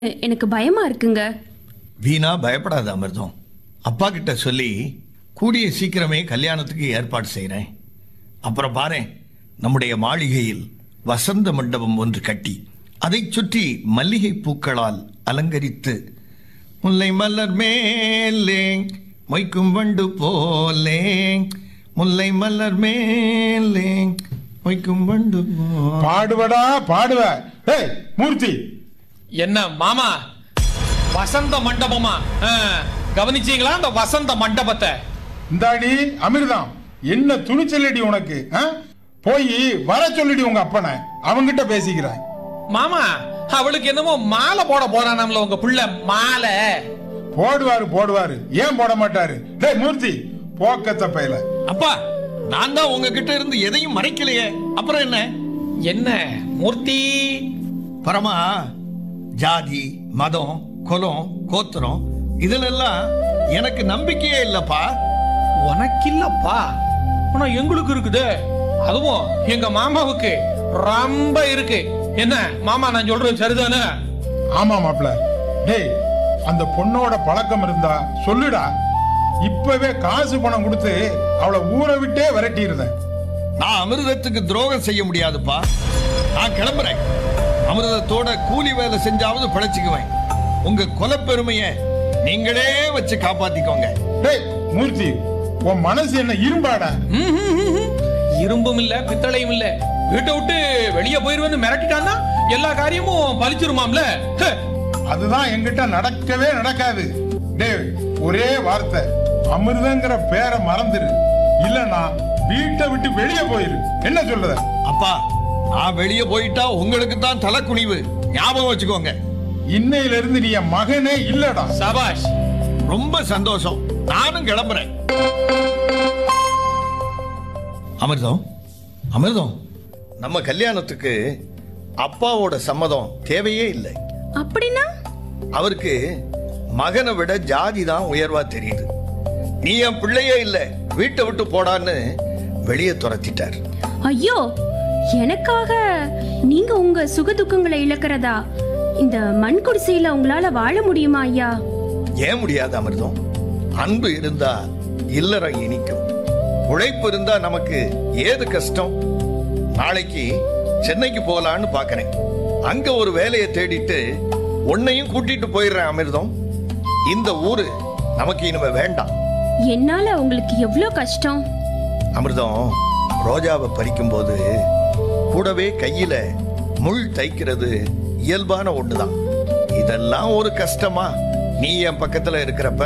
எனக்கு பயமா இருக்குங்க வீணா பயப்படாத அமிர்தம் அப்பா கிட்ட சொல்லி கூடிய சீக்கிரமே கல்யாணத்துக்கு ஏற்பாடு செய்கிறேன் அப்புறம் பாரேன் நம்முடைய மாளிகையில் வசந்த மண்டபம் ஒன்று கட்டி அதைச் சுற்றி மல்லிகை பூக்களால் அலங்கரித்து முல்லை மலர் மேலே மொய்க்கும் வண்டு போலே முல்லை மலர் மேலே மொய்க்கும் வண்டு போலே பாடுவடா பாடுவ டேய் மூர்த்தி என்ன மாமா வசந்த மண்டபமா ஆ, கவனிச்சீங்களா அந்த வசந்த மண்டபத்தை இந்தாடி அமிர்தம் என்ன துணிச்சலடி உனக்கு ஆ? போய் வர சொல்லிடி உங்க அப்பனை அவங்கிட்ட பேசிக்கிறேன் மாமா அவளுக்கு என்னமோ மாலை போட போறானாம்ல உங்க புள்ள மாலை போடுவாரு போடுவாரு ஏன் போட மாட்டாரு டேய் மூர்த்தி போக்கத்த பையல அப்பா நான் தான் உங்ககிட்ட இருந்து எதையும் மறைக்கலையே அப்புறம் என்ன என்ன மூர்த்தி பரமா ஜாதி மதம் குலம் கோத்திரம் இதிலெல்லாம் எனக்கு நம்பிக்கையே இல்லப்பா உனக்கு இல்லப்பா ஆனா எங்களுக்கு இருக்குது அதுவும் எங்க மாமாவுக்கு ரொம்ப இருக்கு என்ன மாமா நான் சொல்றது சரிதானே ஆமா மாப்ள டேய் அந்த பொண்ணோட பழக்கம் இருந்தா சொல்லுடா இப்பவே காசு பணம் கொடுத்து அவளை ஊரை விட்டே விரட்டியிருந்தேன் நான் அமிர்தத்துக்கு துரோகம் செய்ய முடியாதுப்பா நான் கிளம்புறேன் அமிர்தத்தோட கூலி வேலை செஞ்சாவது பிழைச்சுக்குவேன் உங்க கொலப்பெருமைய நீங்களே வச்சு காப்பாத்திக்கோங்க டேய் மூர்த்தி உன் மனசு என்ன இரும்பாடா ம்ஹும்ஹும்ஹும். இரும்பும் இல்ல பித்தளையும் இல்ல வீட்டை விட்டு வெளியே போயிருவேன்னு மிரட்டிட்டான்னா எல்லா காரியமும் பலிச்சிருமாம்ல ஹே. அதுதான் என்கிட்ட நடக்கவே நடக்காது டேய் ஒரே வார்த்தை அமிர்தங்கிற பேரை மறந்துரு இல்லனா வீட்டை விட்டு வெளியே போயிரு என்ன சொல்லுத அப்பா நான் வெளியே போயிட்டா உங்களுக்கு தான் தலை குனிவு ஞாபகம் வச்சுக்கோங்க இன்னையில இருந்து நீ என் மகனே இல்லடா சபாஷ் ரொம்ப சந்தோஷம் நானும் கிளம்புறேன் அமிர்தம் அமிர்தம் நம்ம கல்யாணத்துக்கு அப்பாவோட சம்மதம் தேவையே இல்லை அப்படின்னா அவருக்கு மகனை விட ஜாதி தான் உயர்வா தெரியுது நீ என் பிள்ளையே இல்ல வீட்டை விட்டு போடான்னு வெளியே துரத்திட்டார் ஐயோ எனக்காக நீங்க உங்க சுக துக்கங்களை இழக்கிறதா இந்த மண் குடிசையில உங்களால வாழ முடியுமா ஐயா ஏன் முடியாது அமிர்தம் அன்பு இருந்தா இல்லறம் இனிக்கும் உழைப்பு இருந்தா நமக்கு ஏது கஷ்டம் நாளைக்கு சென்னைக்கு போகலான்னு பார்க்கறேன் அங்க ஒரு வேலையை தேடிட்டு உன்னையும் கூட்டிட்டு போயிடுறேன் அமிர்தம் இந்த ஊரு நமக்கு இனிமே வேண்டாம் என்னால உங்களுக்கு எவ்வளோ கஷ்டம் அமிர்தம் ரோஜாவை பறிக்கும்போது கூடவே கையில முள் தைக்கிறது இயல்பான ஒண்ணுதான் இதெல்லாம் ஒரு கஷ்டமா நீ என் பக்கத்துல இருக்கிறப்ப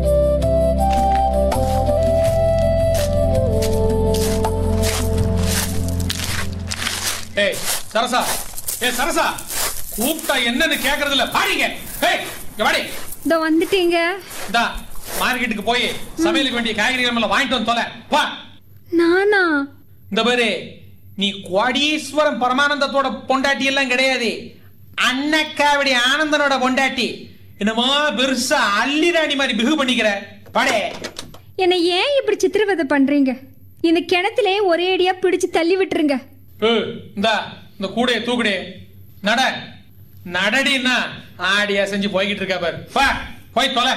ஏய் சரசா ஏய் சரசா கூப்பிட்டா என்னன்னு கேக்குறது இல்ல பாருங்க ஏய் இங்க வாடி இதோ வந்துட்டீங்க இந்தா மார்க்கெட்டுக்கு போய் சமையலுக்கு வேண்டிய காய்கறிகள் எல்லாம் வாங்கிட்டு வந்து தொலை வா நானா இந்த பாரு நீ கோடீஸ்வரம் பரமானந்தத்தோட பொண்டாட்டி எல்லாம் கிடையாது அன்னக்காவடி ஆனந்தனோட பொண்டாட்டி என்னமோ பெருசா அள்ளிராணி மாதிரி பிகு பண்ணிக்கிற பாடே என்னை ஏன் இப்படி சித்திரவதை பண்றீங்க இந்த கிணத்திலே ஒரே அடியா பிடிச்சு தள்ளி விட்டுருங்க ஏய், இந்தா இந்த கூடைய தூக்குடே நட நடடின்னா ஆடியா செஞ்சு போய்கிட்டு இருக்கா பாரு வா போய் தொலை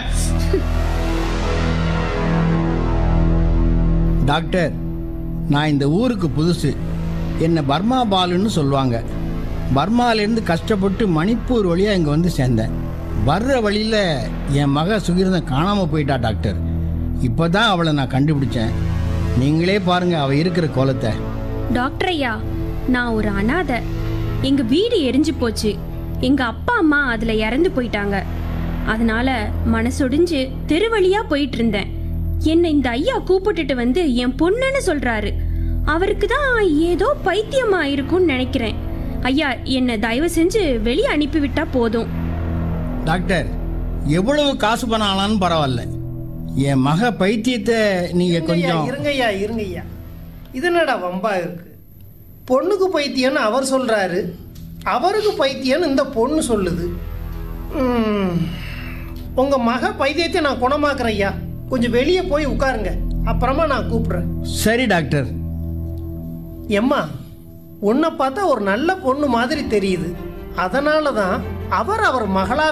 டாக்டர் நான் இந்த ஊருக்கு புதுசு என்னை பர்மா பாலுன்னு சொல்லுவாங்க பர்மாலேருந்து கஷ்டப்பட்டு மணிப்பூர் வழியாக இங்கே வந்து சேர்ந்தேன் வர்ற வழியில் என் மக சுகிர்தன் காணாமல் போயிட்டா டாக்டர் இப்போ தான் அவளை நான் கண்டுபிடிச்சேன் நீங்களே பாருங்கள் அவள் இருக்கிற கோலத்தை டாக்டர் ஐயா நான் ஒரு அனாதை எங்க வீடு எரிஞ்சு போச்சு எங்க அப்பா அம்மா அதுல இறந்து போயிட்டாங்க அதனால மனசொடிஞ்சு தெருவழியா போயிட்டு இருந்தேன் என்னை இந்த ஐயா கூப்பிட்டுட்டு வந்து என் பொண்ணுன்னு சொல்றாரு அவருக்கு தான் ஏதோ பைத்தியமா இருக்கும்னு நினைக்கிறேன் ஐயா என்னை தயவு செஞ்சு வெளியே அனுப்பிவிட்டா போதும் டாக்டர் எவ்வளவு காசு பணம் ஆனாலும் பரவாயில்ல என் மக பைத்தியத்தை நீங்கள் இருங்கய்யா, கொஞ்சம் இருங்கய்யா இருங்கய்யா இது என்னடா வம்பா இருக்கு பொண்ணுக்கு பைத்தியம்னு அவர் சொல்றாரு அவருக்கு பைத்தியம்னு இந்த பொண்ணு சொல்லுது ம், உங்க மக பைத்தியத்தை நான் குணமாக்குறேன் ஐயா கொஞ்சம் வெளியே போய் உட்காருங்க அப்புறமா நான் கூப்பிடுறேன் சரி டாக்டர் எம்மா உன்னை பார்த்தா ஒரு நல்ல பொண்ணு மாதிரி தெரியுது அதனால தான் அவர் அவர் மகளா